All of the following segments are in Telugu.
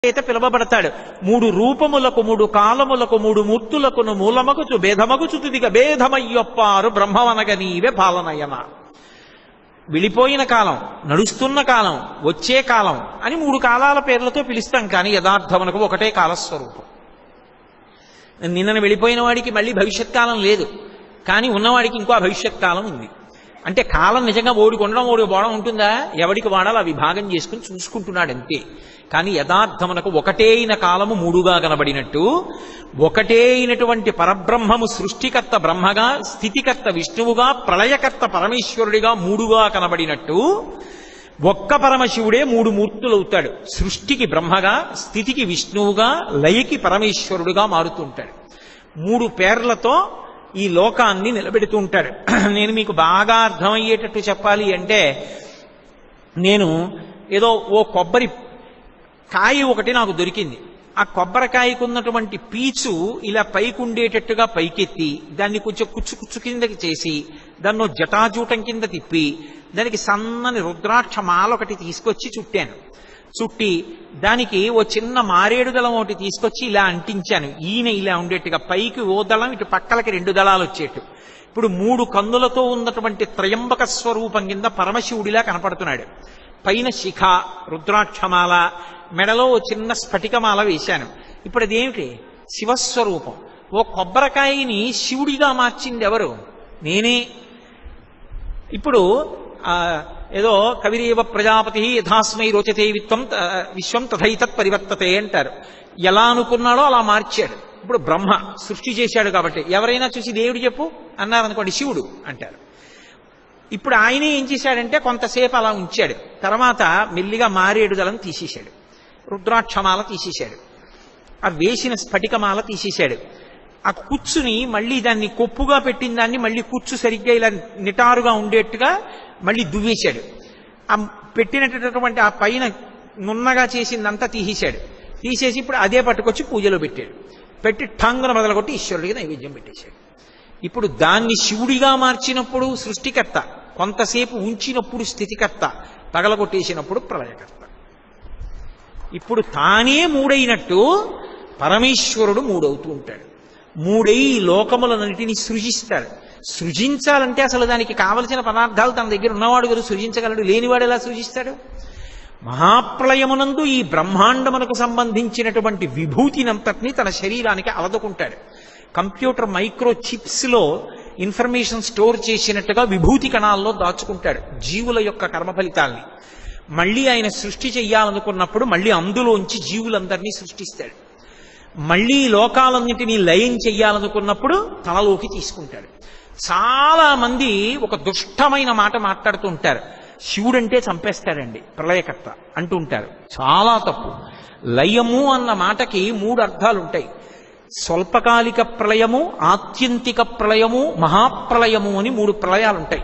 చేత పిలువబడతాడు మూడు రూపములకు మూడు కాలములకు మూడు మూర్తులకును మూలమగుచు భేదమగుచు తుదిగ భేదమయ్యొప్పారు బ్రహ్మవనగ నీవే పాలనయన వెళ్ళిపోయిన కాలం నడుస్తున్న కాలం వచ్చే కాలం అని మూడు కాలాల పేర్లతో పిలుస్తాం కానీ యథార్థమునకు ఒకటే కాలస్వరూపం నిన్న వెళ్ళిపోయిన వాడికి మళ్ళీ భవిష్యత్ కాలం లేదు కానీ ఉన్నవాడికి ఇంకో భవిష్యత్ కాలం ఉంది అంటే కాలం నిజంగా ఓడికి ఉండడం ఓడికి పోవడం ఉంటుందా ఎవడికి వాడాలో ఆ విభాగం చేసుకుని చూసుకుంటున్నాడు అంతే కానీ యథార్థమునకు ఒకటే అయిన కాలము మూడుగా కనబడినట్టు ఒకటే అయినటువంటి పరబ్రహ్మము సృష్టికర్త బ్రహ్మగా స్థితికర్త విష్ణువుగా ప్రళయకర్త పరమేశ్వరుడిగా మూడుగా కనబడినట్టు ఒక్క పరమశివుడే మూడు మూర్తులవుతాడు సృష్టికి బ్రహ్మగా స్థితికి విష్ణువుగా లయకి పరమేశ్వరుడుగా మారుతుంటాడు మూడు పేర్లతో ఈ లోకాన్ని నిలబెడుతూ ఉంటాడు నేను మీకు బాగా అర్థమయ్యేటట్టు చెప్పాలి అంటే నేను ఏదో ఓ కొబ్బరి కాయ ఒకటి నాకు దొరికింది ఆ కొబ్బరికాయకు ఉన్నటువంటి పీచు ఇలా పైకి ఉండేటట్టుగా పైకెత్తి దాన్ని కొంచెం కుచ్చు కుచ్చు కిందకి చేసి దాన్ని ఓ జటాజూటం కింద తిప్పి దానికి సన్నని రుద్రాక్ష మాల ఒకటి తీసుకొచ్చి చుట్టాను చుట్టి దానికి ఓ చిన్న మారేడు దళం ఒకటి తీసుకొచ్చి ఇలా అంటించాను ఈయన ఇలా ఉండేట్టుగా పైకి ఓ దళం ఇటు పక్కలకి రెండు దళాలు వచ్చేట్టు ఇప్పుడు మూడు కందులతో ఉన్నటువంటి త్రయంబక స్వరూపం కింద పరమశివుడిలా కనపడుతున్నాడు పైన శిఖ రుద్రాక్షమాల మెడలో ఓ చిన్న స్ఫటికమాల వేశాను ఇప్పుడు అదేమిటి శివస్వరూపం ఓ కొబ్బరికాయని శివుడిగా మార్చింది ఎవరు నేనే ఇప్పుడు ఆ, ఏదో కవిరేవ ప్రజాపతి యథాస్మై రోచతే విత్వం త- విశ్వం తథైతత్ పరివర్తతే అంటారు ఎలా అనుకున్నాడో అలా మార్చాడు ఇప్పుడు బ్రహ్మ సృష్టి చేశాడు కాబట్టి ఎవరైనా చూసి దేవుడు చెప్పు అన్నారనుకోండి శివుడు అంటారు ఇప్పుడు ఆయనే ఏం చేశాడంటే కొంతసేపు అలా ఉంచాడు తర్వాత మెల్లిగా మారేడు దళం తీసేశాడు రుద్రాక్షమాల తీసేశాడు ఆ వేసిన స్ఫటికమాల తీసేశాడు ఆ కుచ్చుని మళ్ళీ దాన్ని కొప్పుగా పెట్టిన దాన్ని మళ్ళీ కుచ్చు సరిగ్గా ఇలా నిటారుగా ఉండేట్టుగా మళ్ళీ దువ్వేశాడు ఆ పెట్టినటువంటి ఆ పైన నున్నగా చేసిందంతా తీసేశాడు తీసేసి ఇప్పుడు అదే పట్టుకొచ్చి పూజలో పెట్టాడు పెట్టి ఠంగున మొదలుకొట్టి ఈశ్వరుడికి నైవేద్యం పెట్టేశాడు ఇప్పుడు దాన్ని శివుడిగా మార్చినప్పుడు సృష్టికర్త కొంతసేపు ఉంచినప్పుడు స్థితికర్త పగలగొట్టేసినప్పుడు ప్రళయకర్త ఇప్పుడు తానే మూడైనట్టు పరమేశ్వరుడు మూడవుతూ ఉంటాడు మూడై ఈ లోకములన్నిటినీ సృజిస్తాడు సృజించాలంటే అసలు దానికి కావలసిన పదార్థాలు తన దగ్గర ఉన్నవాడు కదా సృజించగలడు లేనివాడు ఎలా సృజిస్తాడు మహాప్రళయమునందు ఈ బ్రహ్మాండమునకు సంబంధించినటువంటి విభూతినంతటినీ తన శరీరానికి అవదుకుంటాడు కంప్యూటర్ మైక్రో చిప్స్ లో ఇన్ఫర్మేషన్ స్టోర్ చేసినట్టుగా విభూతి కణాల్లో దాచుకుంటాడు జీవుల యొక్క కర్మ ఫలితాల్ని మళ్ళీ ఆయన సృష్టి చెయ్యాలనుకున్నప్పుడు మళ్ళీ అందులోంచి జీవులందరినీ సృష్టిస్తాడు మళ్ళీ ఈ లోకాలన్నింటినీ లయం చెయ్యాలనుకున్నప్పుడు తనలోకి తీసుకుంటాడు చాలా మంది ఒక దుష్టమైన మాట మాట్లాడుతూ ఉంటారు శివుడంటే చంపేస్తాడండి ప్రళయకర్త అంటూ ఉంటారు చాలా తప్పు లయము అన్న మాటకి మూడు అర్థాలు ఉంటాయి స్వల్పకాలిక ప్రళయము ఆత్యంతిక ప్రళయము మహాప్రళయము అని మూడు ప్రళయాలు ఉంటాయి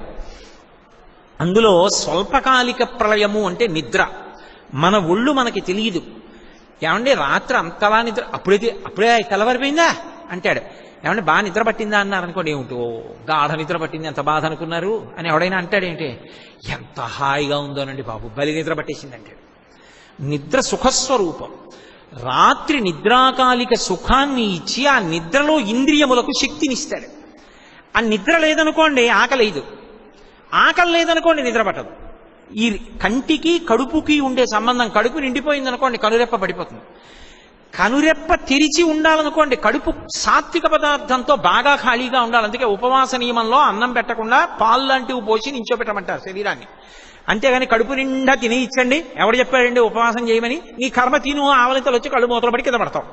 అందులో స్వల్పకాలిక ప్రళయము అంటే నిద్ర మన ఒళ్ళు మనకి తెలియదు ఏమండి రాత్రి అంతలా నిద్ర అప్పుడైతే అప్పుడే తెల్లవారిపోయిందా అంటాడు ఏమంటే బాగా నిద్ర పట్టిందా అన్నారు అనుకోండి ఏమిటో గాఢ నిద్ర పట్టింది ఎంత బాధ అనుకున్నారు అని ఎవడైనా అంటాడేంటి ఎంత హాయిగా ఉందోనండి బాబు బలి నిద్ర పట్టేసింది అంటాడు నిద్ర సుఖస్వరూపం రాత్రి నిద్రాకాలిక సుఖాన్ని ఇచ్చి ఆ నిద్రలో ఇంద్రియములకు శక్తినిస్తాడు ఆ నిద్ర లేదనుకోండి ఆకలేదు ఆకలి లేదనుకోండి నిద్ర పట్టదు ఈ కంటికి కడుపుకి ఉండే సంబంధం కడుపు నిండిపోయింది అనుకోండి కనురెప్ప పడిపోతుంది కనురెప్ప తెరిచి ఉండాలనుకోండి కడుపు సాత్విక పదార్థంతో బాగా ఖాళీగా ఉండాలి అందుకే ఉపవాస నియమంలో అన్నం పెట్టకుండా పాలు లాంటివి పోసి నించోబెట్టమంటారు శరీరాన్ని అంతేగాని కడుపు నిండా తిని ఇచ్చండి ఎవడు చెప్పాడండి ఉపవాసం చేయమని నీ కర్మ తిను ఆవలింతలు వచ్చి కడుపు మూతలు పడి కింద పడతావు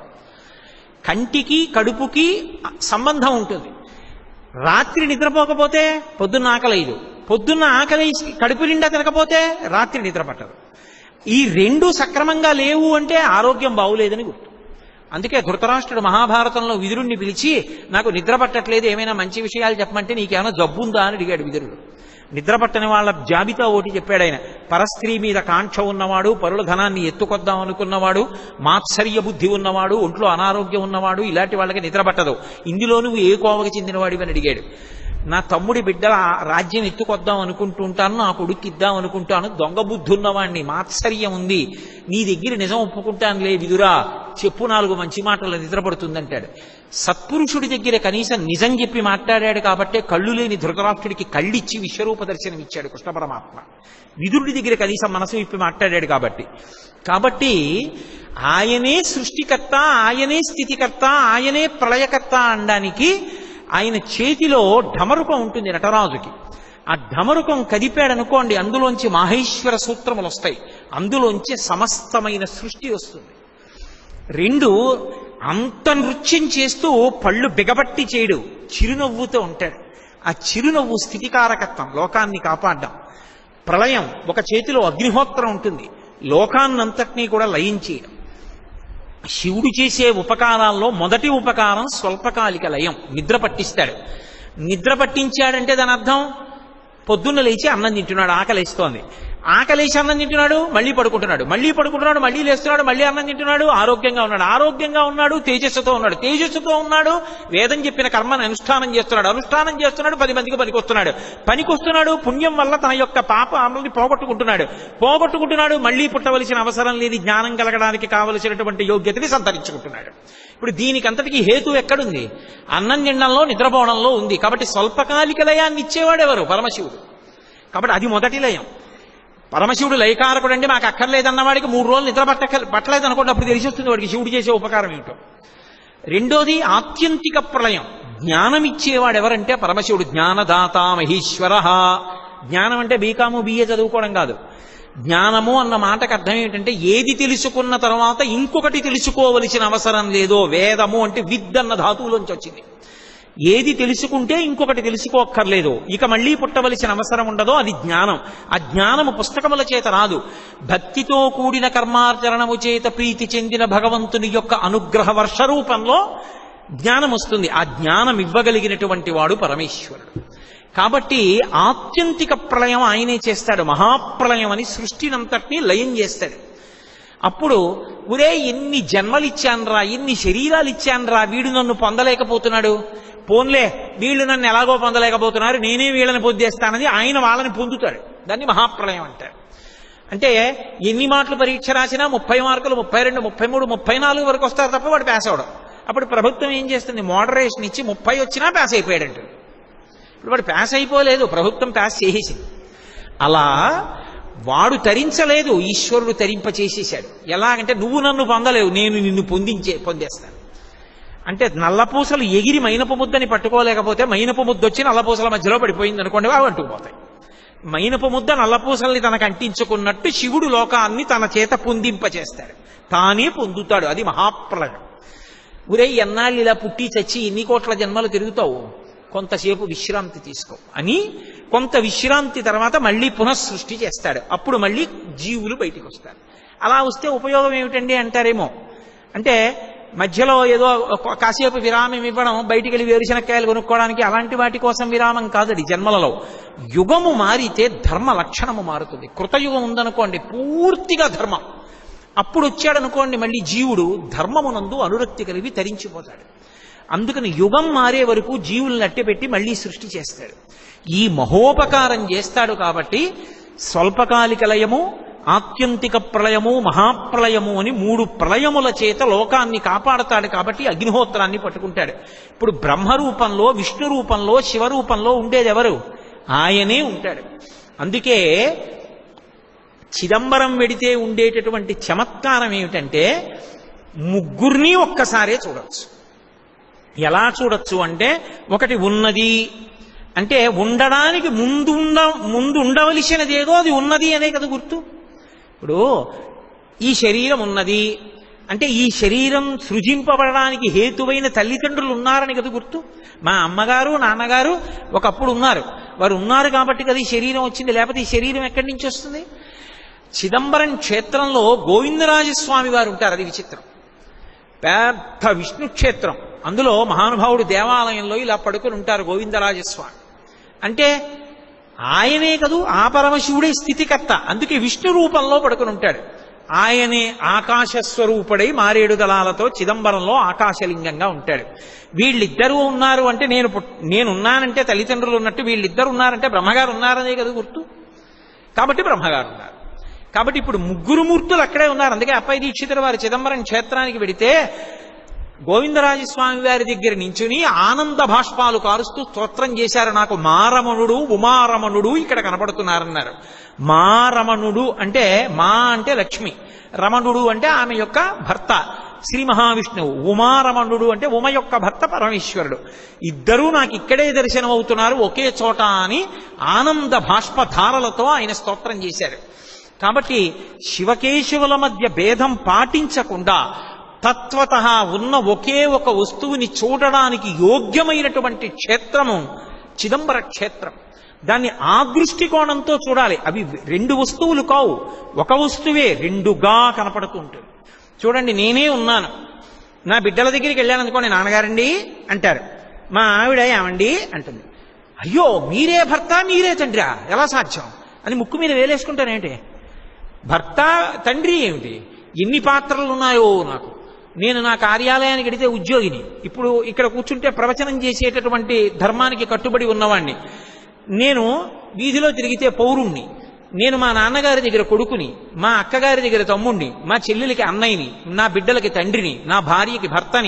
కంటికి కడుపుకి సంబంధం ఉంటుంది రాత్రి నిద్రపోకపోతే పొద్దున్న ఆకలేదు పొద్దున్న ఆకలి కడుపు నిండా తినకపోతే రాత్రి నిద్ర పట్టదు ఈ రెండు సక్రమంగా లేవు అంటే ఆరోగ్యం బాగులేదని గుర్తు అందుకే ధృతరాష్ట్రుడు మహాభారతంలో విదురుణ్ణి పిలిచి నాకు నిద్ర పట్టట్లేదు ఏమైనా మంచి విషయాలు చెప్పమంటే నీకేమైనా జబ్బు ఉందా అని అడిగాడు విదురుడు నిద్ర పట్టని వాళ్ళ జాబితా ఒకటి చెప్పాడు ఆయన పరస్త్రీ మీద కాంక్ష ఉన్నవాడు పరుల ధనాన్ని ఎత్తుకొద్దాం అనుకున్నవాడు మాత్సర్య బుద్ధి ఉన్నవాడు ఒంట్లో అనారోగ్యం ఉన్నవాడు ఇలాంటి వాళ్ళకి నిద్ర పట్టదు ఇందులో నువ్వు ఏ కోవకి చెందినవాడివని అడిగాడు నా తమ్ముడి బిడ్డ రాజ్యం ఎత్తుకొద్దాం అనుకుంటూ ఉంటాను నా కొడుకు ఇద్దాం అనుకుంటాను దొంగ బుద్ధి ఉన్నవాణ్ణి మాత్సర్యం ఉంది నీ దగ్గర నిజం ఒప్పుకుంటాను లే విదురా చెప్పు నాలుగు మంచి మాటలు నిద్రపడుతుందంటాడు సత్పురుషుడి దగ్గర కనీసం నిజం చెప్పి మాట్లాడాడు కాబట్టే కళ్ళు లేని ధృతరాష్ట్రుడికి కళ్ళిచ్చి విశ్వరూప దర్శనం ఇచ్చాడు కృష్ణ పరమాత్మ విదురుడి దగ్గర కనీసం మనసు విప్పి మాట్లాడాడు కాబట్టి కాబట్టి ఆయనే సృష్టికర్త ఆయనే స్థితికర్త ఆయనే ప్రళయకర్త అనడానికి ఆయన చేతిలో ఢమరుకం ఉంటుంది నటరాజుకి ఆ ఢమరుకం కదిపాడనుకోండి అందులోంచి మాహేశ్వర సూత్రములు వస్తాయి అందులోంచి సమస్తమైన సృష్టి వస్తుంది రెండు అంత నృత్యం చేస్తూ పళ్ళు బిగబట్టి చేయడు చిరునవ్వుతో ఉంటాడు ఆ చిరునవ్వు స్థితికారకత్వం లోకాన్ని కాపాడడం ప్రళయం ఒక చేతిలో అగ్నిహోత్రం ఉంటుంది లోకాన్నంతటినీ కూడా లయం చేయడం శివుడు చేసే ఉపకారాల్లో మొదటి ఉపకారం స్వల్పకాలిక లయం నిద్ర పట్టిస్తాడు నిద్ర పట్టించాడంటే దాని అర్థం పొద్దున్న లేచి అన్నం తింటున్నాడు ఆకలిస్తోంది ఆకలేసి అన్నం తింటున్నాడు మళ్ళీ పడుకుంటున్నాడు మళ్ళీ పడుకుంటున్నాడు మళ్ళీ లేస్తున్నాడు మళ్ళీ అన్నం తింటున్నాడు ఆరోగ్యంగా ఉన్నాడు ఆరోగ్యంగా ఉన్నాడు తేజస్సుతో ఉన్నాడు తేజస్సుతో ఉన్నాడు వేదం చెప్పిన కర్మను అనుష్ఠానం చేస్తున్నాడు అనుష్ఠానం చేస్తున్నాడు పది మందికి పనికొస్తున్నాడు పనికొస్తున్నాడు పుణ్యం వల్ల తన యొక్క పాప అమలుని పోగొట్టుకుంటున్నాడు పోగొట్టుకుంటున్నాడు మళ్ళీ పుట్టవలసిన అవసరం లేని జ్ఞానం కలగడానికి కావలసినటువంటి యోగ్యతని సంతరించుకుంటున్నాడు ఇప్పుడు దీనికి అంతటికి హేతు ఎక్కడుంది అన్నం తినడంలో నిద్రపోవడంలో ఉంది కాబట్టి స్వల్పకాలిక లయాన్ని ఇచ్చేవాడు ఎవరు పరమశివుడు కాబట్టి అది మొదటి లయం పరమశివుడు లయకారకుడు అంటే మాకు అక్కర్లేదన్న వాడికి మూడు రోజులు నిద్ర పట్టక పట్టలేదు అనుకోండి అప్పుడు తెలిసి వస్తుంది వాడికి శివుడు చేసే ఉపకారం ఏమిటో రెండోది ఆత్యంతిక ప్రళయం జ్ఞానం ఇచ్చేవాడు ఎవరంటే పరమశివుడు జ్ఞానదాత మహేశ్వర జ్ఞానం అంటే బీకాము బిఏ చదువుకోవడం కాదు జ్ఞానము అన్న మాటకు అర్థం ఏంటంటే ఏది తెలుసుకున్న తర్వాత ఇంకొకటి తెలుసుకోవలసిన అవసరం లేదో వేదము అంటే విద్ అన్న ధాతువులోంచి వచ్చింది ఏది తెలుసుకుంటే ఇంకొకటి తెలుసుకోక్కర్లేదు ఇక మళ్ళీ పుట్టవలసిన అవసరం ఉండదో అది జ్ఞానం ఆ జ్ఞానము పుస్తకముల చేత రాదు భక్తితో కూడిన కర్మాచరణము చేత ప్రీతి చెందిన భగవంతుని యొక్క అనుగ్రహ వర్ష రూపంలో జ్ఞానం వస్తుంది ఆ జ్ఞానం ఇవ్వగలిగినటువంటి వాడు పరమేశ్వరుడు కాబట్టి ఆత్యంతిక ప్రళయం ఆయనే చేస్తాడు మహాప్రళయం అని సృష్టినంతటినీ లయం చేస్తాడు అప్పుడు ఒరే ఎన్ని జన్మలు ఇచ్చాన్రా ఎన్ని శరీరాలు ఇచ్చాన్రా వీడు నన్ను పొందలేకపోతున్నాడు పోన్లే వీళ్ళు నన్ను ఎలాగో పొందలేకపోతున్నారు నేనే వీళ్ళని పొందేస్తానని ఆయన వాళ్ళని పొందుతాడు దాన్ని మహాప్రళయం అంటారు అంటే ఎన్ని మాటలు పరీక్ష రాసినా ముప్పై మార్కులు ముప్పై రెండు ముప్పై మూడు ముప్పై నాలుగు వరకు వస్తారు తప్ప వాడు పాస్ అవడం అప్పుడు ప్రభుత్వం ఏం చేస్తుంది మోడరేషన్ ఇచ్చి ముప్పై వచ్చినా పాస్ అయిపోయాడంట ఇప్పుడు వాడు పాస్ అయిపోలేదు ప్రభుత్వం పాస్ చేసేసింది అలా వాడు తరించలేదు ఈశ్వరుడు తరింప చేసేశాడు ఎలాగంటే నువ్వు నన్ను పొందలేవు నేను నిన్ను పొందించే పొందేస్తాను అంటే నల్లపూసలు ఎగిరి మైనపు ముద్దని పట్టుకోలేకపోతే మైనపు ముద్ద వచ్చి నల్లపూసల మధ్యలో పడిపోయింది అనుకోండి అవి అంటుకుపోతాయి మైనపు ముద్ద నల్లపూసల్ని తనకు అంటించుకున్నట్టు శివుడు లోకాన్ని తన చేత పొందింపచేస్తాడు తానే పొందుతాడు అది మహాప్రళయం ఉరే ఎన్నాళ్ళు ఇలా పుట్టి చచ్చి ఎన్ని కోట్ల జన్మలు తిరుగుతావు కొంతసేపు విశ్రాంతి తీసుకో అని కొంత విశ్రాంతి తర్వాత మళ్ళీ పునఃసృష్టి చేస్తాడు అప్పుడు మళ్ళీ జీవులు బయటికి వస్తారు అలా వస్తే ఉపయోగం ఏమిటండి అంటారేమో అంటే మధ్యలో ఏదో ఒక- కాసేపు విరామం ఇవ్వడం బయటికి వెళ్ళి వేరుశనక్కాయలు కొనుక్కోవడానికి అలాంటి వాటి కోసం విరామం కాదది జన్మలలో యుగము మారితే ధర్మ లక్షణము మారుతుంది కృతయుగం ఉందనుకోండి పూర్తిగా ధర్మం అప్పుడు వచ్చాడనుకోండి మళ్ళీ జీవుడు ధర్మమునందు అనురక్తి కలిగి తరించిపోతాడు అందుకని యుగం మారే వరకు జీవుల్ని అట్టెపెట్టి మళ్ళీ సృష్టి చేస్తాడు ఈ మహోపకారం చేస్తాడు కాబట్టి స్వల్పకాలిక లయము ఆత్యంతిక ప్రళయము మహాప్రళయము అని మూడు ప్రళయముల చేత లోకాన్ని కాపాడతాడు కాబట్టి అగ్నిహోత్రాన్ని పట్టుకుంటాడు ఇప్పుడు బ్రహ్మ రూపంలో విష్ణు రూపంలో శివ రూపంలో ఉండేది ఎవరు ఆయనే ఉంటాడు అందుకే చిదంబరం వెడితే ఉండేటటువంటి చమత్కారం ఏమిటంటే ముగ్గురిని ఒక్కసారే చూడొచ్చు ఎలా చూడొచ్చు అంటే ఒకటి ఉన్నది అంటే ఉండడానికి ముందు ఉండ ముందు ఉండవలసినది ఏదో అది ఉన్నది అనే కదా గుర్తు ఇప్పుడు ఈ శరీరం ఉన్నది అంటే ఈ శరీరం సృజింపబడడానికి హేతువైన తల్లిదండ్రులు ఉన్నారని కదా గుర్తు మా అమ్మగారు నాన్నగారు ఒకప్పుడు ఉన్నారు వారు ఉన్నారు కాబట్టి కదా ఈ శరీరం వచ్చింది లేకపోతే ఈ శరీరం ఎక్కడి నుంచి వస్తుంది చిదంబరం క్షేత్రంలో గోవిందరాజస్వామి వారు ఉంటారు అది విచిత్రం పెద్ద విష్ణు క్షేత్రం అందులో మహానుభావుడు దేవాలయంలో ఇలా పడుకొని ఉంటారు గోవిందరాజస్వామి అంటే ఆయనే కదూ ఆ పరమశివుడే స్థితికర్త అందుకే విష్ణు రూపంలో పడుకొని ఉంటాడు ఆయనే ఆకాశ స్వరూపుడై మారేడు దళాలతో చిదంబరంలో ఆకాశలింగంగా ఉంటాడు వీళ్ళిద్దరూ ఉన్నారు అంటే నేను పుట్- నేనున్నానంటే తల్లిదండ్రులు ఉన్నట్టు వీళ్ళిద్దరు ఉన్నారంటే బ్రహ్మగారు ఉన్నారనే కదా గుర్తు కాబట్టి బ్రహ్మగారు ఉన్నారు కాబట్టి ఇప్పుడు ముగ్గురు మూర్తులు అక్కడే ఉన్నారు అందుకే అప్పయ్య దీక్షితుల వారి చిదంబరం క్షేత్రానికి వెడితే గోవిందరాజస్వామి వారి దగ్గర నించుని ఆనంద భాష్పాలు కారుస్తూ స్తోత్రం చేశారు నాకు మారమణుడు ఉమారమణుడు ఇక్కడ కనపడుతున్నారన్నారు మారమణుడు అంటే మా అంటే లక్ష్మి రమణుడు అంటే ఆమె యొక్క భర్త శ్రీ మహావిష్ణువు ఉమారమణుడు అంటే ఉమ యొక్క భర్త పరమేశ్వరుడు ఇద్దరూ నాకు ఇక్కడే దర్శనం అవుతున్నారు ఒకే చోట అని ఆనంద భాష్పధారలతో ఆయన స్తోత్రం చేశారు కాబట్టి శివకేశవుల మధ్య భేదం పాటించకుండా తత్వత ఉన్న ఒకే ఒక వస్తువుని చూడడానికి యోగ్యమైనటువంటి క్షేత్రము చిదంబర క్షేత్రం దాన్ని ఆ దృష్టికోణంతో చూడాలి అవి రెండు వస్తువులు కావు ఒక వస్తువే రెండుగా కనపడుతూ ఉంటుంది చూడండి నేనే ఉన్నాను నా బిడ్డల దగ్గరికి వెళ్ళాను అనుకోండి నాన్నగారండి అంటారు మా ఆవిడ ఏమండి అంటుంది అయ్యో మీరే భర్త మీరే తండ్రా ఎలా సాధ్యం అని ముక్కు మీద వేలేసుకుంటారేంటి భర్త తండ్రి ఏమిటి ఎన్ని పాత్రలు ఉన్నాయో నాకు నేను నా కార్యాలయానికి వెడితే ఉద్యోగిని ఇప్పుడు ఇక్కడ కూర్చుంటే ప్రవచనం చేసేటటువంటి ధర్మానికి కట్టుబడి ఉన్నవాణ్ణి నేను వీధిలో తిరిగితే పౌరుణ్ణి నేను మా నాన్నగారి దగ్గర కొడుకుని మా అక్కగారి దగ్గర తమ్ముణ్ణి మా చెల్లెలకి అన్నయ్యని నా బిడ్డలకి తండ్రిని నా భార్యకి భర్తని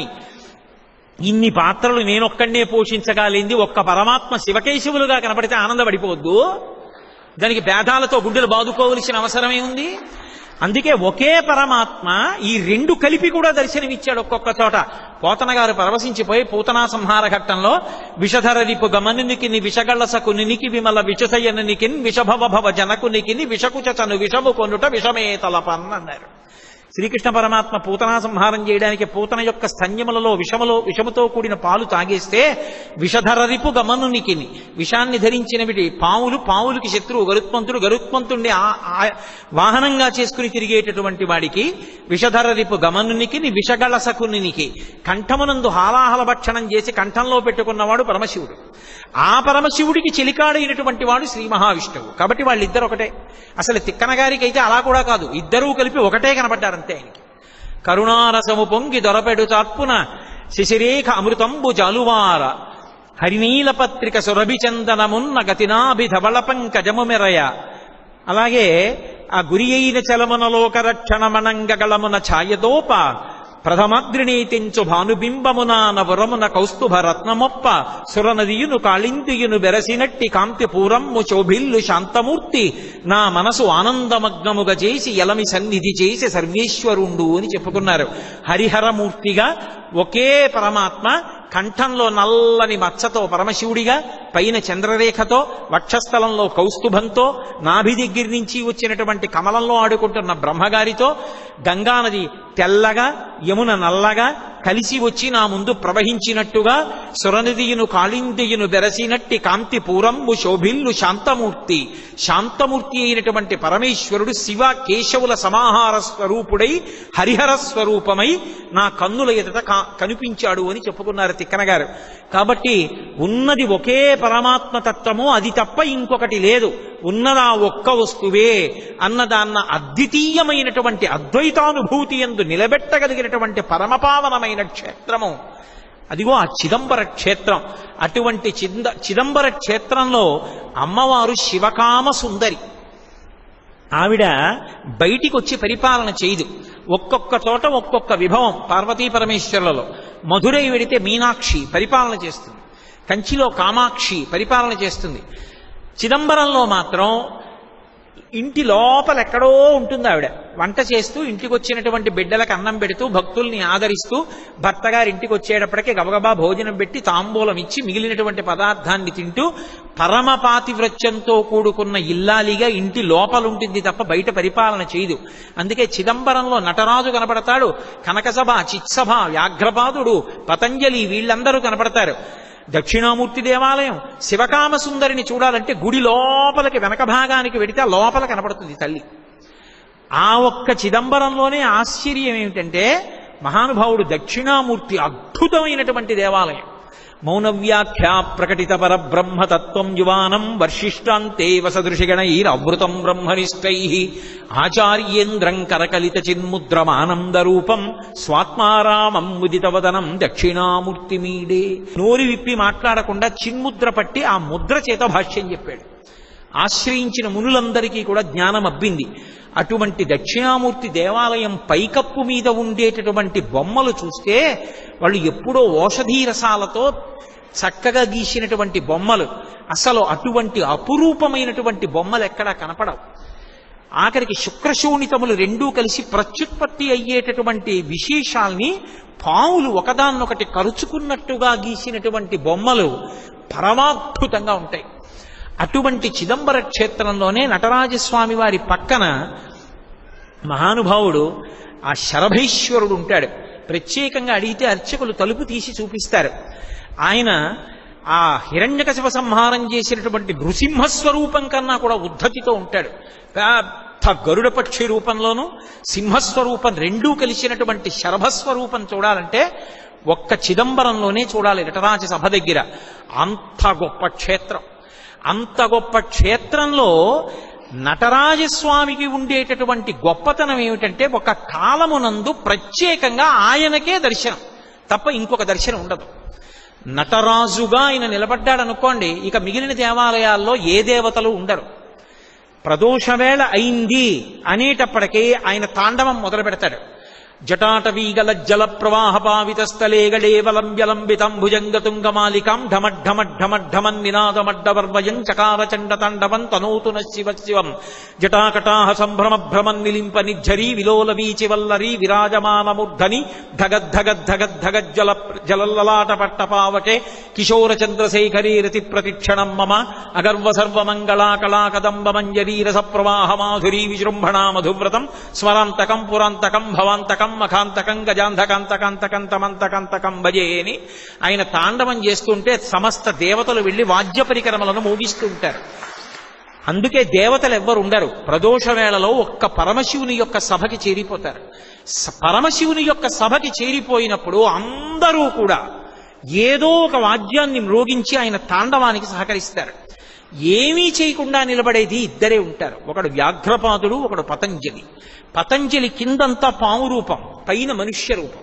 ఇన్ని పాత్రలు నేనొక్కడే పోషించగలింది ఒక్క పరమాత్మ శివకేశవులుగా కనపడితే ఆనందపడిపోవద్దు దానికి భేదాలతో గుండెలు బాదుకోవలసిన అవసరమే ఉంది అందుకే ఒకే పరమాత్మ ఈ రెండు కలిపి కూడా దర్శనమిచ్చాడు ఒక్కొక్క చోట పోతన గారు పరవశించిపోయి పూతనా సంహార ఘట్టంలో విషధర రిపు గమనునికి విషగళ్ళసకు నినికి విమల విషసయనునికిన్ విషభవ భవ జనకునికిని విషకుచ చను విషము కొనుట విషమే తలపన్ అన్నారు శ్రీకృష్ణ పరమాత్మ పూతనా సంహారం చేయడానికి పూతన యొక్క స్తన్యములలో విషములో విషముతో కూడిన పాలు తాగేస్తే విషధరరిపు గమనునికిని విషాన్ని ధరించినవిటి పావులు పావులకి శత్రువు గరుత్మంతుడు గరుత్మంతుణ్ణి ఆ- ఆ- వాహనంగా చేసుకుని తిరిగేటటువంటి వాడికి విషధరరిపు గమనునికి విషగళసకునికి కంఠమునందు హాలాహల భక్షణం చేసి కంఠంలో పెట్టుకున్నవాడు పరమశివుడు ఆ పరమశివుడికి చెలికాడైనటువంటి వాడు శ్రీ మహావిష్ణువు కాబట్టి వాళ్ళిద్దరు ఒకటే అసలు తిక్కన గారికి అయితే అలా కూడా కాదు ఇద్దరూ కలిపి ఒకటే కనపడ్డారంతే ఆయనకి కరుణారసము పొంగి దొరపెడు చాత్పున శిశిరేఖ అమృతంబు జాలువార హరినీల పత్రిక సురభిచందనమున్న గతినాభిధవళ పంకజము మెరయ అలాగే ఆ గురి అయిన చలమునలోక రక్షణమణంగళమున ఛాయదోప ప్రథమగ్రిణీ తెంచు భానుబింబమున నవరమున కౌస్తుభ రత్నమొప్ప సురనదియును కాళిందియును బెరసినట్టి కాంతి పూరమ్ము శోభిల్లు శాంతమూర్తి నా మనసు ఆనందమగ్నముగా చేసి ఎలమి సన్నిధి చేసి సర్వేశ్వరుండు అని చెప్పుకున్నారు హరిహరమూర్తిగా ఒకే పరమాత్మ కంఠంలో నల్లని మచ్చతో పరమశివుడిగా పైన చంద్రరేఖతో వక్షస్థలంలో కౌస్తుభంతో నాభి దగ్గర నుంచి వచ్చినటువంటి కమలంలో ఆడుకుంటున్న బ్రహ్మగారితో గంగానది తెల్లగా యమున నల్లగా కలిసి వచ్చి నా ముందు ప్రవహించినట్టుగా సురనిధియును కాళిందియును బెరసినట్టి కాంతి పూరంబు శోభిల్లు శాంతమూర్తి శాంతమూర్తి అయినటువంటి పరమేశ్వరుడు శివ కేశవుల సమాహార స్వరూపుడై హరిహర స్వరూపమై నా కన్నుల ఎదుట కా- కనిపించాడు అని చెప్పుకున్నారు తిక్కన గారు కాబట్టి ఉన్నది ఒకే పరమాత్మ తత్వము అది తప్ప ఇంకొకటి లేదు ఉన్నదా ఒక్క వస్తువే అన్నదాన్న అద్వితీయమైనటువంటి అద్వైతానుభూతి ఎందు నిలబెట్టగలిగినటువంటి పరమపావనమైన క్షేత్రము అదిగో ఆ చిదంబర క్షేత్రం అటువంటి చిదంబ చిదంబర క్షేత్రంలో అమ్మవారు శివకామ సుందరి ఆవిడ బయటికి వచ్చి పరిపాలన చేయదు ఒక్కొక్క చోట ఒక్కొక్క విభవం పార్వతీ పరమేశ్వరులలో మధురై వెడితే మీనాక్షి పరిపాలన చేస్తుంది కంచిలో కామాక్షి పరిపాలన చేస్తుంది చిదంబరంలో మాత్రం ఇంటి లోపల ఎక్కడో ఉంటుంది ఆవిడ వంట చేస్తూ ఇంటికి వచ్చినటువంటి బిడ్డలకు అన్నం పెడుతూ భక్తుల్ని ఆదరిస్తూ భర్త గారి ఇంటికి వచ్చేటప్పటికే గబగబా భోజనం పెట్టి తాంబూలం ఇచ్చి మిగిలినటువంటి పదార్థాన్ని తింటూ పరమ పాతివ్రత్యంతో కూడుకున్న ఇల్లాలిగా ఇంటి లోపల ఉంటుంది తప్ప బయట పరిపాలన చేయదు అందుకే చిదంబరంలో నటరాజు కనపడతాడు కనకసభ చిత్సభ వ్యాఘ్రపాదుడు పతంజలి వీళ్ళందరూ కనపడతారు దక్షిణామూర్తి దేవాలయం శివకామ సుందరిని చూడాలంటే గుడి లోపలికి వెనక భాగానికి వెడితే ఆ లోపల కనపడుతుంది తల్లి ఆ ఒక్క చిదంబరంలోనే ఆశ్చర్యం ఏమిటంటే మహానుభావుడు దక్షిణామూర్తి అద్భుతమైనటువంటి దేవాలయం మౌనవ్యాఖ్యా ప్రకటిత పరబ్రహ్మతత్వం యువానం వర్షిష్టాంతే వసదృషిగణైరవృతం బ్రహ్మనిష్టై ఆచార్యేంద్రం కరకలిత చిన్ముద్రమానందరూపం స్వాత్మారామం ముదితవదనం దక్షిణామూర్తిమీడే నోరి విప్పి మాట్లాడకుండా చిన్ముద్ర పట్టి ఆ ముద్ర చేత భాష్యం చెప్పాడు ఆశ్రయించిన మునులందరికీ కూడా జ్ఞానం అబ్బింది అటువంటి దక్షిణామూర్తి దేవాలయం పైకప్పు మీద ఉండేటటువంటి బొమ్మలు చూస్తే వాళ్ళు ఎప్పుడో ఓషధీ రసాలతో చక్కగా గీసినటువంటి బొమ్మలు అసలు అటువంటి అపురూపమైనటువంటి బొమ్మలు ఎక్కడా కనపడవు ఆఖరికి శుక్రశోణితములు రెండూ కలిసి ప్రత్యుత్పత్తి అయ్యేటటువంటి విశేషాల్ని పావులు ఒకదాన్నొకటి కరుచుకున్నట్టుగా గీసినటువంటి బొమ్మలు పరమాద్భుతంగా ఉంటాయి అటువంటి చిదంబర క్షేత్రంలోనే నటరాజస్వామి వారి పక్కన మహానుభావుడు ఆ శరభేశ్వరుడు ఉంటాడు ప్రత్యేకంగా అడిగితే అర్చకులు తలుపు తీసి చూపిస్తారు ఆయన ఆ హిరణ్యకశిప సంహారం చేసినటువంటి నృసింహస్వరూపం కన్నా కూడా ఉద్ధతితో ఉంటాడు పెద్ద గరుడ పక్షి రూపంలోనూ సింహస్వరూపం రెండూ కలిసినటువంటి శరభస్వరూపం చూడాలంటే ఒక్క చిదంబరంలోనే చూడాలి నటరాజ సభ దగ్గర అంత గొప్ప క్షేత్రం అంత గొప్ప క్షేత్రంలో నటరాజస్వామికి ఉండేటటువంటి గొప్పతనం ఏమిటంటే ఒక కాలమునందు ప్రత్యేకంగా ఆయనకే దర్శనం తప్ప ఇంకొక దర్శనం ఉండదు నటరాజుగా ఆయన నిలబడ్డాడనుకోండి ఇక మిగిలిన దేవాలయాల్లో ఏ దేవతలు ఉండరు ప్రదోషవేళ అయింది అనేటప్పటికీ ఆయన తాండవం మొదలు పెడతాడు జటాటవీగల జల ప్రవాహ పావిత స్థలే గళేవలంబ్యలంబితం భుజంగతుంగమాలికాం ఢమఢమఢమఢమన్ నినాదమడ్డవర్వయం చకార చండ తాండవం తనోతున శివ శివం జటాకటాహ సంభ్రమ భ్రమన్ నిలింప నిఝరీ విలోల వీచి వల్లరి విరాజమానమూర్ధని ధగద్ధగద్ధగద్ధగజ్జల జలల్లలాట పట్టపావకే కిశోర చంద్రశేఖరీ రతి ప్రతిక్షణం మమ అగర్వ సర్వమంగళా కళాకదంబ మంజరీ రస ప్రవాహ మాధురీ విజృంభణా మధువ్రతం స్మరాంతకం పురాంతకం భవాంతకం మఖాంతకం గజాంధకాంతకాంతకం తమంతకంతకం భజే అని ఆయన తాండవం చేస్తుంటే సమస్త దేవతలు వెళ్లి వాద్య పరికరములను మోగిస్తూ ఉంటారు అందుకే దేవతలు ఎవ్వరు ఉండరు ప్రదోష వేళలో ఒక్క పరమశివుని యొక్క సభకి చేరిపోతారు స- పరమశివుని యొక్క సభకి చేరిపోయినప్పుడు అందరూ కూడా ఏదో ఒక వాద్యాన్ని మ్రోగించి ఆయన తాండవానికి సహకరిస్తారు ఏమీ చేయకుండా నిలబడేది ఇద్దరే ఉంటారు ఒకడు వ్యాఘ్రపాదుడు ఒకడు పతంజలి పతంజలి కిందంతా పాము రూపం పైన మనుష్య రూపం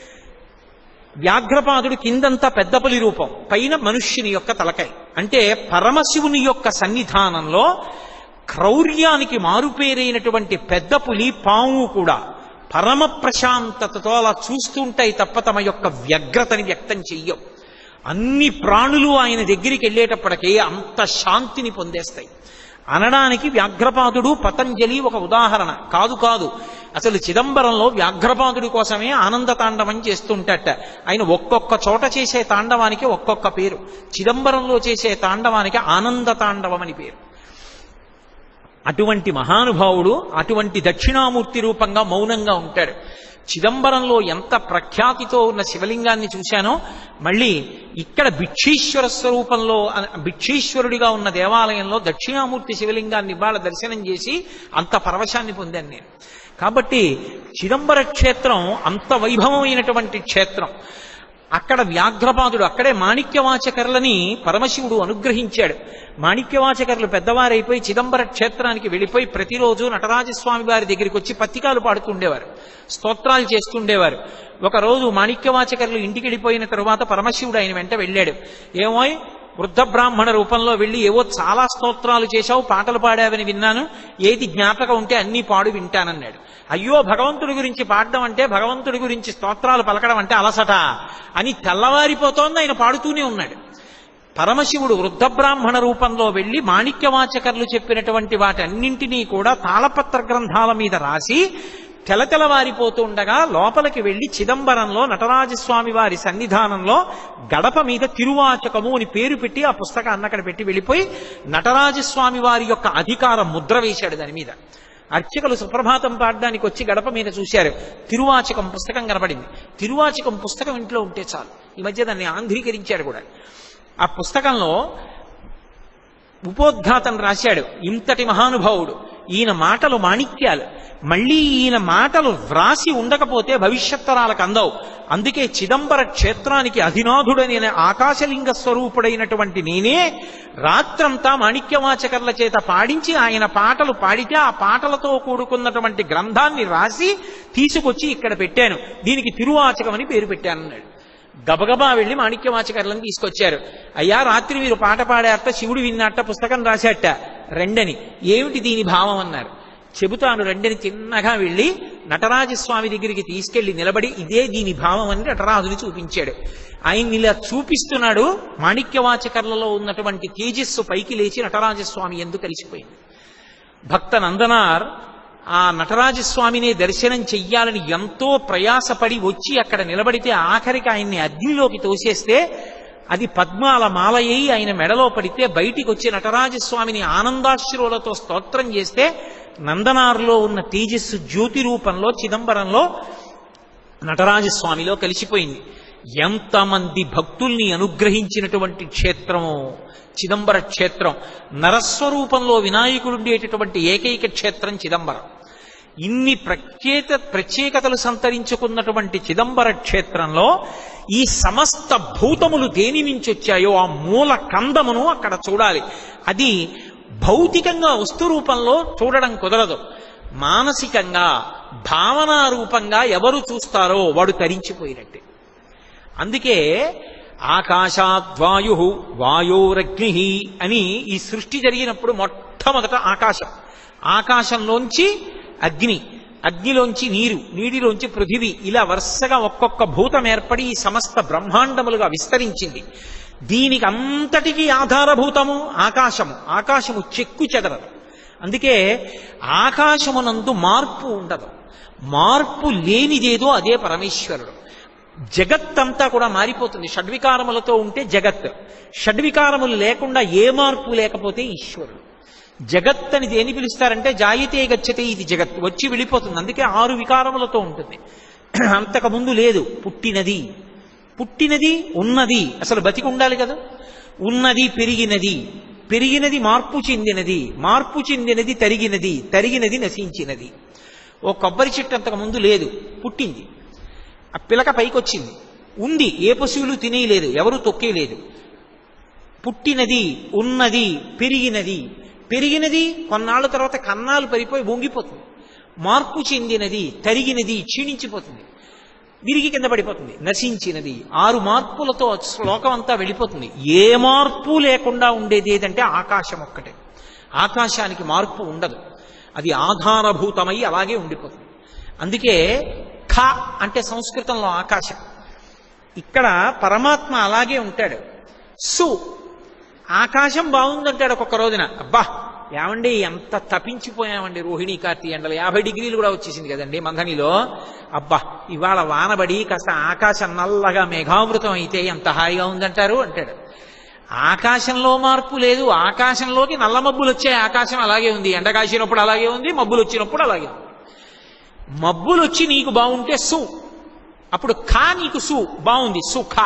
వ్యాఘ్రపాదుడు కిందంతా పెద్దపలి రూపం పైన మనుష్యుని యొక్క తలకాయ అంటే పరమశివుని యొక్క సన్నిధానంలో క్రౌర్యానికి మారుపేరైనటువంటి పెద్ద పులి పాము కూడా పరమ ప్రశాంతతతో అలా చూస్తుంటాయి తప్ప తమ యొక్క వ్యగ్రతని వ్యక్తం చెయ్యవు అన్ని ప్రాణులు ఆయన దగ్గరికి వెళ్ళేటప్పటికీ అంత శాంతిని పొందేస్తాయి అనడానికి వ్యాఘ్రపాదుడు పతంజలి ఒక ఉదాహరణ కాదు కాదు అసలు చిదంబరంలో వ్యాఘ్రపాదుడి కోసమే ఆనంద తాండవం చేస్తుంటట ఆయన ఒక్కొక్క చోట చేసే తాండవానికి ఒక్కొక్క పేరు చిదంబరంలో చేసే తాండవానికి ఆనంద తాండవం అని పేరు అటువంటి మహానుభావుడు అటువంటి దక్షిణామూర్తి రూపంగా మౌనంగా ఉంటాడు చిదంబరంలో ఎంత ప్రఖ్యాతితో ఉన్న శివలింగాన్ని చూశానో మళ్ళీ ఇక్కడ భిక్షీశ్వర స్వరూపంలో అన- భిక్షీశ్వరుడిగా ఉన్న దేవాలయంలో దక్షిణామూర్తి శివలింగాన్ని ఇవాళ దర్శనం చేసి అంత పరవశాన్ని పొందాను నేను కాబట్టి చిదంబర క్షేత్రం అంత వైభవమైనటువంటి క్షేత్రం అక్కడ వ్యాఘ్రపాదుడు అక్కడే మాణిక్యవాచకర్లని పరమశివుడు అనుగ్రహించాడు మాణిక్యవాచకర్లు పెద్దవారైపోయి చిదంబర క్షేత్రానికి వెళ్ళిపోయి ప్రతిరోజు నటరాజస్వామి వారి దగ్గరికి వచ్చి పత్రికాలు పాడుతుండేవారు స్తోత్రాలు చేస్తుండేవారు ఒకరోజు మాణిక్యవాచకర్లు ఇంటికి వెళ్ళిపోయిన తరువాత పరమశివుడు ఆయన వెంట వెళ్ళాడు ఏమోయ్ వృద్ధ బ్రాహ్మణ రూపంలో వెళ్ళి ఏవో చాలా స్తోత్రాలు చేశావు పాటలు పాడావని విన్నాను ఏది జ్ఞాపకం ఉంటే అన్నీ పాడు వింటానన్నాడు అయ్యో భగవంతుడి గురించి పాడడం అంటే భగవంతుడి గురించి స్తోత్రాలు పలకడం అంటే అలసట అని తెల్లవారిపోతోంది ఆయన పాడుతూనే ఉన్నాడు పరమశివుడు వృద్ధ బ్రాహ్మణ రూపంలో వెళ్లి మాణిక్యవాచకర్లు చెప్పినటువంటి వాటన్నింటినీ కూడా తాళపత్ర గ్రంథాల మీద రాసి తెలతెలవారిపోతూ ఉండగా లోపలికి వెళ్లి చిదంబరంలో నటరాజస్వామి వారి సన్నిధానంలో గడప మీద తిరువాచకము అని పేరు పెట్టి ఆ పుస్తకాన్ని అక్కడ పెట్టి వెళ్ళిపోయి నటరాజస్వామి వారి యొక్క అధికార ముద్ర వేశాడు దాని మీద అర్చకులు సుప్రభాతం పాడడానికి వచ్చి గడప మీద చూశారు తిరువాచకం పుస్తకం కనబడింది తిరువాచకం పుస్తకం ఇంట్లో ఉంటే చాలు ఈ మధ్య దాన్ని ఆంధ్రీకరించారు కూడా ఆ పుస్తకంలో ఉపోద్ఘాతం రాశాడు ఇంతటి మహానుభావుడు ఈయన మాటలు మాణిక్యాలు మళ్ళీ ఈయన మాటలు వ్రాసి ఉండకపోతే భవిష్యత్ తరాలకు అందవు అందుకే చిదంబర క్షేత్రానికి అధినాథుడని ఆకాశలింగ స్వరూపుడైనటువంటి నేనే రాత్రంతా మాణిక్యవాచకర్ల చేత పాడించి ఆయన పాటలు పాడితే ఆ పాటలతో కూడుకున్నటువంటి గ్రంథాన్ని రాసి తీసుకొచ్చి ఇక్కడ పెట్టాను దీనికి తిరువాచకం అని పేరు పెట్టానన్నాడు గబగబా వెళ్ళి మాణిక్యవాచకర్లను తీసుకొచ్చారు అయ్యా రాత్రి మీరు పాట పాడారట శివుడు విన్నట్ట పుస్తకం రాశాట రెండని ఏమిటి దీని భావం అన్నారు చెబుతాను రెండని చిన్నగా వెళ్ళి నటరాజస్వామి దగ్గరికి తీసుకెళ్లి నిలబడి ఇదే దీని భావం అని నటరాజుని చూపించాడు ఆయన ఇలా చూపిస్తున్నాడు మాణిక్యవాచకర్లలో ఉన్నటువంటి తేజస్సు పైకి లేచి నటరాజస్వామి ఎందుకు కలిసిపోయింది భక్త నందనార్ ఆ నటరాజస్వామిని దర్శనం చెయ్యాలని ఎంతో ప్రయాసపడి వచ్చి అక్కడ నిలబడితే ఆఖరికి ఆయన్ని అగ్నిలోకి తోసేస్తే అది పద్మాల మాలయ్యి ఆయన మెడలో పడితే బయటికి వచ్చి నటరాజస్వామిని ఆనందాశ్రువులతో స్తోత్రం చేస్తే నందనార్లో ఉన్న తేజస్సు జ్యోతి రూపంలో చిదంబరంలో నటరాజస్వామిలో కలిసిపోయింది ఎంతమంది భక్తుల్ని అనుగ్రహించినటువంటి క్షేత్రము చిదంబర క్షేత్రం నరస్వరూపంలో వినాయకుడు ఉండేటటువంటి ఏకైక క్షేత్రం చిదంబరం ఇన్ని ప్రత్యేక ప్రత్యేకతలు సంతరించుకున్నటువంటి చిదంబర క్షేత్రంలో ఈ సమస్త భూతములు దేని నుంచి వచ్చాయో ఆ మూల కందమును అక్కడ చూడాలి అది భౌతికంగా వస్తు రూపంలో చూడడం కుదరదు మానసికంగా భావనా రూపంగా ఎవరు చూస్తారో వాడు తరించిపోయినట్టే అందుకే ఆకాశాద్వాయు వాయోరగ్ని అని ఈ సృష్టి జరిగినప్పుడు మొట్టమొదట ఆకాశం ఆకాశంలోంచి అగ్ని అగ్నిలోంచి నీరు నీటిలోంచి పృథివీ ఇలా వరుసగా ఒక్కొక్క భూతం ఏర్పడి ఈ సమస్త బ్రహ్మాండములుగా విస్తరించింది దీనికి అంతటికీ ఆధారభూతము ఆకాశము ఆకాశము చెక్కు చెదరదు అందుకే ఆకాశమునందు మార్పు ఉండదు మార్పు లేనిదేదో అదే పరమేశ్వరుడు జగత్తంతా కూడా మారిపోతుంది షడ్వికారములతో ఉంటే జగత్ షడ్వికారములు లేకుండా ఏ మార్పు లేకపోతే ఈశ్వరుడు జగత్ అని దేని పిలుస్తారంటే జాయితే గచ్చతే ఇది జగత్ వచ్చి వెళ్ళిపోతుంది అందుకే ఆరు వికారములతో ఉంటుంది అంతకుముందు లేదు పుట్టినది పుట్టినది ఉన్నది అసలు బతికి ఉండాలి కదా ఉన్నది పెరిగినది పెరిగినది మార్పు చెందినది మార్పు చెందినది తరిగినది తరిగినది నశించినది ఓ కొబ్బరి చెట్టు అంతకు ముందు లేదు పుట్టింది ఆ పిలక పైకొచ్చింది ఉంది ఏ పశువులు తినేయలేదు ఎవరు తొక్కేయలేదు పుట్టినది ఉన్నది పెరిగినది పెరిగినది కొన్నాళ్ళ తర్వాత కన్నాలు పరిపోయి వంగిపోతుంది మార్పు చెందినది తరిగినది క్షీణించిపోతుంది విరిగి కింద పడిపోతుంది నశించినది ఆరు మార్పులతో శ్లోకం అంతా వెళ్ళిపోతుంది ఏ మార్పు లేకుండా ఉండేది ఏదంటే ఆకాశం ఒక్కటే ఆకాశానికి మార్పు ఉండదు అది ఆధారభూతమై అలాగే ఉండిపోతుంది అందుకే ఖ అంటే సంస్కృతంలో ఆకాశం ఇక్కడ పరమాత్మ అలాగే ఉంటాడు సు ఆకాశం బాగుందంటాడు ఒక్కొక్క రోజున అబ్బా ఏమండి ఎంత తప్పించిపోయామండి రోహిణీ కార్తీ ఎండలు యాభై డిగ్రీలు కూడా వచ్చేసింది కదండి మంధనిలో అబ్బా ఇవాళ వానబడి కాస్త ఆకాశం నల్లగా మేఘావృతం అయితే ఎంత హాయిగా ఉందంటారు అంటాడు ఆకాశంలో మార్పు లేదు ఆకాశంలోకి నల్ల మబ్బులు వచ్చాయి ఆకాశం అలాగే ఉంది ఎండ కాసినప్పుడు అలాగే ఉంది మబ్బులు వచ్చినప్పుడు అలాగే ఉంది మబ్బులు వచ్చి నీకు బాగుంటే సు అప్పుడు ఖా నీకు సు బాగుంది సుఖ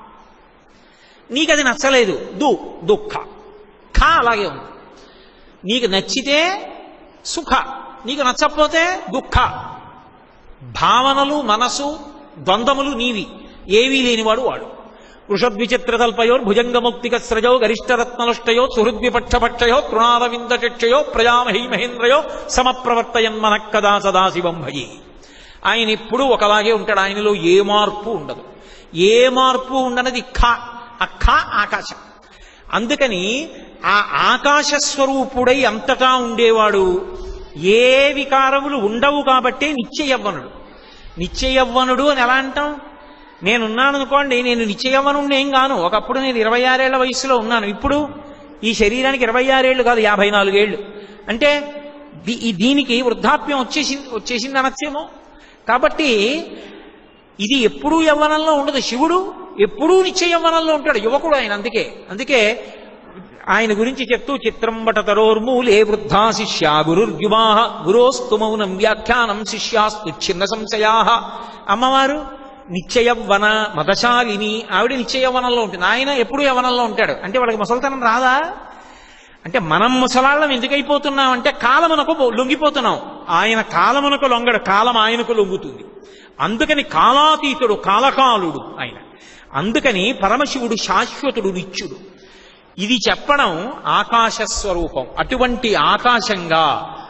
నీకు అది నచ్చలేదు దు దుఃఖ ఖా అలాగే ఉంది నీకు నచ్చితే సుఖ నీకు నచ్చకపోతే దుఃఖ భావనలు మనసు ద్వంద్వములు నీవి ఏవీ లేనివాడు వాడు వృషద్విచిత్రతల్పయో భుజంగముక్తిక స్రజో గరిష్టరత్నలుష్టయో సుహృద్విపక్షపక్షయో తృణారవిందచక్షయో ప్రజామహీ మహేంద్రయో సమప్రవర్తయన్ మనః కదా సదాశివం భజి ఆయన ఎప్పుడూ ఒకలాగే ఉంటాడు ఆయనలో ఏ మార్పు ఉండదు ఏ మార్పు ఉండనది ఖ ఆ ఖ ఆకాశం అందుకని ఆ ఆకాశ స్వరూపుడై అంతటా ఉండేవాడు ఏ వికారములు ఉండవు కాబట్టే నిత్య యవ్వనుడు నిత్య యవ్వనుడు అని ఎలా అంటాం నేనున్నాను అనుకోండి నేను నిత్య యవ్వనుడిని ఏం కాను ఒకప్పుడు నేను ఇరవై ఆరేళ్ల వయసులో ఉన్నాను ఇప్పుడు ఈ శరీరానికి ఇరవై ఆరేళ్లు కాదు యాభై నాలుగేళ్లు అంటే దీ- ఈ దీనికి వృద్ధాప్యం వచ్చేసింది వచ్చేసింది అనొచ్చేమో కాబట్టి ఇది ఎప్పుడూ యవ్వనంలో ఉండదు శివుడు ఎప్పుడూ నిత్య యవ్వనంలో ఉంటాడు యువకుడు ఆయన అందుకే అందుకే ఆయన గురించి చెప్తూ చిత్రంబట తరోర్మూలే వృద్ధా శిష్యా గురుర్యువా గురోస్తు మౌనం వ్యాఖ్యానం శిష్యాస్తు చిన్న సంశయా అమ్మవారు నిత్యయవ్వన మదశాలిని ఆవిడ నిత్యయవ్వనంలో ఉంటుంది ఆయన ఎప్పుడు యవ్వనంలో ఉంటాడు అంటే వాళ్ళకి ముసల్తనం రాదా అంటే మనం ముసలాళ్ళం ఎందుకైపోతున్నాం అంటే కాలమునకు లొంగిపోతున్నాం ఆయన కాలమునకు లొంగడు కాలం ఆయనకు లొంగుతుంది అందుకని కాలాతీతుడు కాలకాలుడు ఆయన అందుకని పరమశివుడు శాశ్వతుడు నిత్యుడు ఇది చెప్పడం ఆకాశ స్వరూపం అటువంటి ఆకాశంగా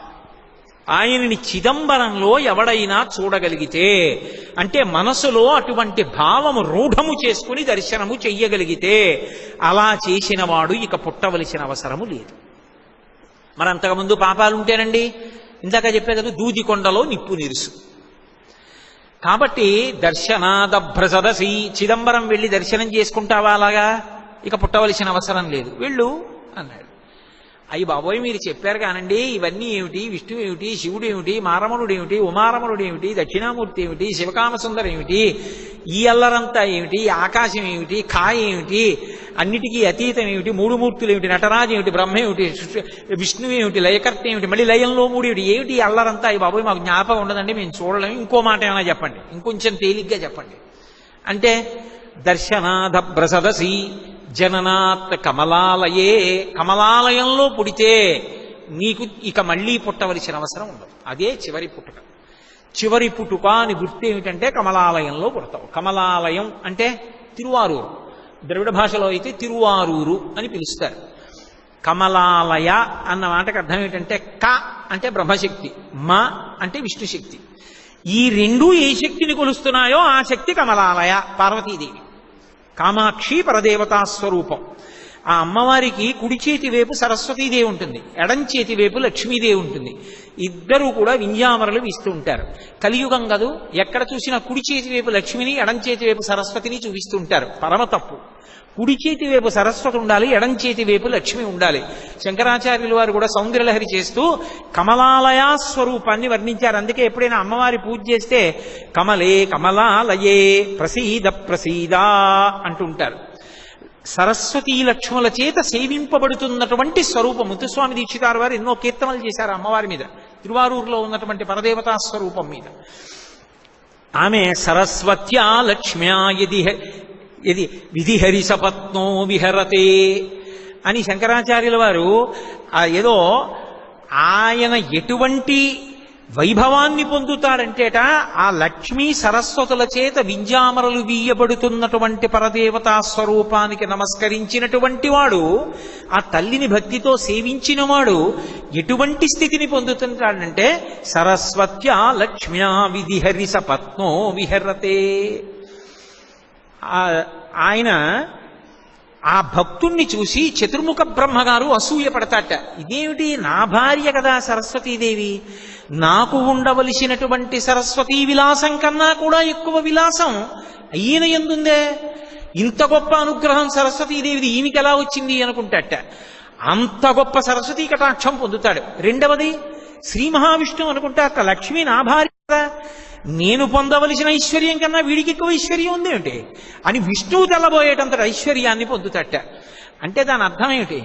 ఆయనని చిదంబరంలో ఎవడైనా చూడగలిగితే అంటే మనసులో అటువంటి భావము రూఢము చేసుకుని దర్శనము చెయ్యగలిగితే అలా చేసిన వాడు ఇక పుట్టవలసిన అవసరము లేదు మరి అంతకుముందు పాపాలు ఉంటేనండి ఇందాక చెప్పే కదా దూదికొండలో నిప్పు నిరుసు కాబట్టి దర్శనాదభ్రసదసి చిదంబరం వెళ్ళి దర్శనం చేసుకుంటావా అలాగా ఇక పుట్టవలసిన అవసరం లేదు వెళ్ళు అన్నాడు అయ్యి బాబోయ్ మీరు చెప్పారు కానండి ఇవన్నీ ఏమిటి విష్ణువు ఏమిటి శివుడు ఏమిటి మారమణుడు ఏమిటి ఉమారమణుడు ఏమిటి దక్షిణామూర్తి ఏమిటి శివకామసుందర ఏమిటి ఈ అల్లరంతా ఏమిటి ఆకాశం ఏమిటి కాయ ఏమిటి అన్నిటికీ అతీతం ఏమిటి మూడు మూర్తులు ఏమిటి నటరాజు ఏమిటి బ్రహ్మ ఏమిటి సృష్టి- విష్ణువు ఏమిటి లయకర్త ఏమిటి మళ్ళీ లయంలో మూడు ఏమిటి ఏమిటి ఈ అల్లరంతా అయ్యి బాబోయ్ మాకు జ్ఞాపకం ఉండదండి మేము చూడలేము ఇంకో మాట ఏమైనా చెప్పండి ఇంకొంచెం తేలిగ్గా చెప్పండి అంటే దర్శనాధభ్రసదసి జననాత్ కమలాలయే కమలాలయంలో పుడితే నీకు ఇక మళ్ళీ పుట్టవలసిన అవసరం ఉండదు అదే చివరి పుట్టుక చివరి పుట్టుక అని గుర్తు ఏమిటంటే కమలాలయంలో పుడతావు కమలాలయం అంటే తిరువారూరు ద్రవిడ భాషలో అయితే తిరువారూరు అని పిలుస్తారు కమలాలయ అన్న మాటకు అర్థం ఏంటంటే క అంటే బ్రహ్మశక్తి మ అంటే విష్ణుశక్తి ఈ రెండు ఏ శక్తిని కొలుస్తున్నాయో ఆ శక్తి కమలాలయ పార్వతీదేవి కామాక్షి పరదేవతా స్వరూపం ఆ అమ్మవారికి కుడి చేతి వైపు సరస్వతీదేవి ఉంటుంది ఎడం చేతి వైపు లక్ష్మీదేవి ఉంటుంది ఇద్దరూ కూడా వింజామరలు ఇస్తూ ఉంటారు కలియుగం కదూ ఎక్కడ చూసినా కుడి చేతి వైపు లక్ష్మిని ఎడం చేతి వైపు సరస్వతిని చూపిస్తూ ఉంటారు పరమ తప్పు కుడి చేతి వైపు సరస్వతి ఉండాలి ఎడం చేతి వైపు లక్ష్మి ఉండాలి శంకరాచార్యుల వారు కూడా సౌందర్యలహరి చేస్తూ కమలాలయ స్వరూపాన్ని వర్ణించారు అందుకే ఎప్పుడైనా అమ్మవారి పూజ చేస్తే కమలే కమలాలయే ప్రసీద ప్రసీద అంటుంటారు సరస్వతీ లక్ష్ముల చేత సేవింపబడుతున్నటువంటి స్వరూపం ముత్తుస్వామి దీక్షితారు వారు ఎన్నో కీర్తనలు చేశారు అమ్మవారి మీద తిరువారూరులో ఉన్నటువంటి పరదేవతా స్వరూపం మీద ఆమె సరస్వత్యా లక్ష్మ్యా యది హ- యది విధిహరి సపత్నో విహరతే అని శంకరాచార్యుల వారు ఆ ఏదో ఆయన ఎటువంటి వైభవాన్ని పొందుతాడంటేట ఆ లక్ష్మీ సరస్వతుల చేత వింజామరలు వీయబడుతున్నటువంటి పరదేవతా స్వరూపానికి నమస్కరించినటువంటి వాడు ఆ తల్లిని భక్తితో సేవించిన వాడు ఎటువంటి స్థితిని పొందుతుంటాడంటే సరస్వత్యా లక్ష్మ్యా విధిహరి సపత్నో విహరతే ఆ- ఆయన ఆ భక్తుణ్ణి చూసి చతుర్ముఖ బ్రహ్మగారు అసూయ పడతాట ఇదేమిటి నా భార్య కదా సరస్వతీదేవి నాకు ఉండవలసినటువంటి సరస్వతీ విలాసం కన్నా కూడా ఎక్కువ విలాసం ఈయన ఎందుందే ఇంత గొప్ప అనుగ్రహం సరస్వతీదేవిది ఈయనకి ఎలా వచ్చింది అనుకుంటాట అంత గొప్ప సరస్వతీ కటాక్షం పొందుతాడు రెండవది శ్రీ మహావిష్ణువు అనుకుంటాట లక్ష్మి నా భార్య కదా నేను పొందవలసిన ఐశ్వర్యం కన్నా వీడికి ఎక్కువ ఐశ్వర్యం ఉంది ఏమిటి అని విష్ణువు తెల్లబోయేటంత ఐశ్వర్యాన్ని పొందుతట అంటే దాని అర్థం ఏమిటి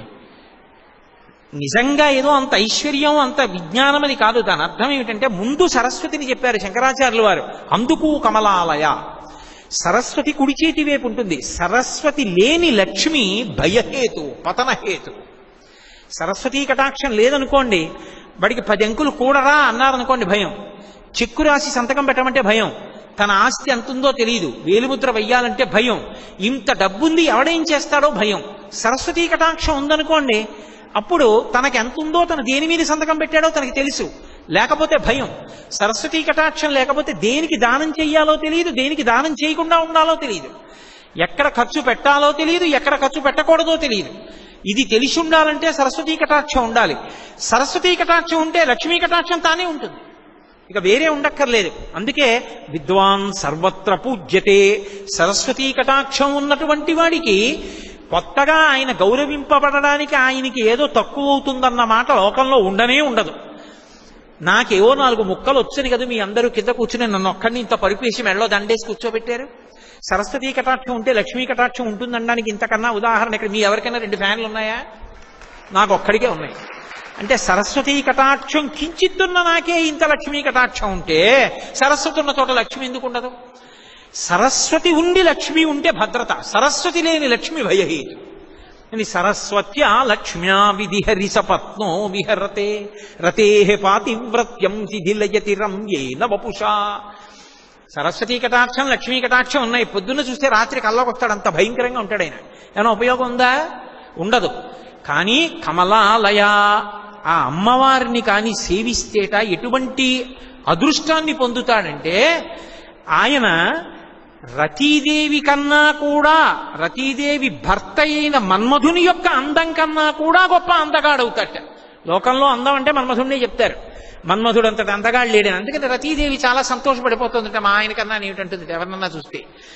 నిజంగా ఏదో అంత ఐశ్వర్యం అంత విజ్ఞానం అని కాదు దాని అర్థం ఏమిటంటే ముందు సరస్వతిని చెప్పారు శంకరాచార్యుల వారు అందుకు కమలాలయ సరస్వతి కుడి చేతి వైపు ఉంటుంది సరస్వతి లేని లక్ష్మి భయహేతు పతనహేతు సరస్వతీ కటాక్షం లేదనుకోండి వాడికి పది అంకులు కూడరా అన్నారనుకోండి భయం చెక్కు రాసి సంతకం పెట్టమంటే భయం తన ఆస్తి ఎంతుందో తెలియదు వేలిముద్ర వెయ్యాలంటే భయం ఇంత డబ్బుంది ఎవడేం చేస్తాడో భయం సరస్వతీ కటాక్షం ఉందనుకోండి అప్పుడు తనకి ఎంత ఉందో తను దేని మీద సంతకం పెట్టాడో తనకి తెలుసు లేకపోతే భయం సరస్వతీ కటాక్షం లేకపోతే దేనికి దానం చెయ్యాలో తెలియదు దేనికి దానం చేయకుండా ఉండాలో తెలియదు ఎక్కడ ఖర్చు పెట్టాలో తెలియదు ఎక్కడ ఖర్చు పెట్టకూడదో తెలియదు ఇది తెలిసి ఉండాలంటే సరస్వతీ కటాక్షం ఉండాలి సరస్వతీ కటాక్షం ఉంటే లక్ష్మీ కటాక్షం తానే ఉంటుంది ఇక వేరే ఉండక్కర్లేదు అందుకే విద్వాన్ సర్వత్ర పూజ్యతే సరస్వతీ కటాక్షం ఉన్నటువంటి వాడికి కొత్తగా ఆయన గౌరవింపబడడానికి ఆయనకి ఏదో తక్కువ అవుతుందన్న మాట లోకంలో ఉండనే ఉండదు నాకేవో నాలుగు ముక్కలు వచ్చని కదా మీ అందరూ కింద కూర్చుని నన్ను ఒక్కడిని ఇంత పరిపేసి మెడలో దండేసి కూర్చోబెట్టారు సరస్వతీ కటాక్షం ఉంటే లక్ష్మీ కటాక్షం ఉంటుందనడానికి ఇంతకన్నా ఉదాహరణ ఇక్కడ మీ ఎవరికైనా రెండు ఫ్యాన్లు ఉన్నాయా నాకు ఒక్కడికే ఉన్నాయి అంటే సరస్వతీ కటాక్షం కించిత్తున్న నాకే ఇంత లక్ష్మీ కటాక్షం ఉంటే సరస్వతి ఉన్న చోట లక్ష్మి ఎందుకు ఉండదు సరస్వతి ఉండి లక్ష్మి ఉంటే భద్రత సరస్వతి లేని లక్ష్మి భయహేతు అని సరస్వత్యా లక్ష్మ్యా విధిహరి సపత్నో విహరతే రతే పాతివ్రత్యం శిథిలయతి రమ్యేన వపుషా సరస్వతీ కటాక్షం లక్ష్మీ కటాక్షం ఉన్నాయి పొద్దున్న చూస్తే రాత్రి కల్లోకి వస్తాడు అంత భయంకరంగా ఉంటాడు ఆయన ఏమైనా ఉపయోగం ఉందా ఉండదు కానీ కమలాలయ ఆ అమ్మవారిని కానీ సేవిస్తేట ఎటువంటి అదృష్టాన్ని పొందుతాడంటే ఆయన రతీదేవి కన్నా కూడా రతీదేవి భర్త అయిన మన్మధుని యొక్క అందం కన్నా కూడా గొప్ప అందగాడవుతాట లోకంలో అందం అంటే మన్మధుడినే చెప్తారు మన్మధుడు అంతటి అందగాడు లేడని అందుకని రతీదేవి చాలా సంతోషపడిపోతుందట మా ఆయన కన్నా ఏమిటంటుంది ఎవరినన్నా చూస్తే